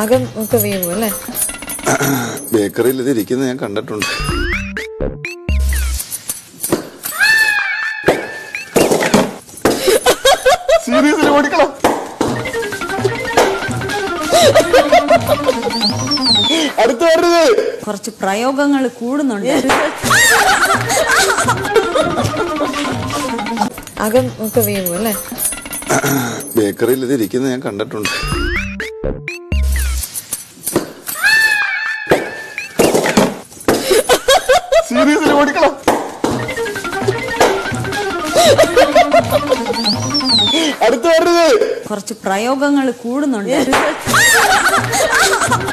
അകം ഒക്കെ വീങ്ങും അല്ലേ ബേക്കറിയിൽ ഇത് ഇരിക്കുന്നത് ഞാൻ കണ്ടിട്ടുണ്ട് സീരിയസ്ലി ഓടിക്കളാം അടുത്ത് വരരുത് കുറച്ച് പ്രയോഗങ്ങൾ കൂടുന്നുണ്ട് അകം ഒക്കെ വീങ്ങും അല്ലേ ബേക്കറിയിൽ ഇത് ഇരിക്കുന്നത് ഞാൻ കണ്ടിട്ടുണ്ട് സീരിയസ്ലി ഓടിക്കളാം അടുത്ത് വരരുത് കുറച്ച് പ്രയോഗങ്ങൾ കൂടുന്നുണ്ട്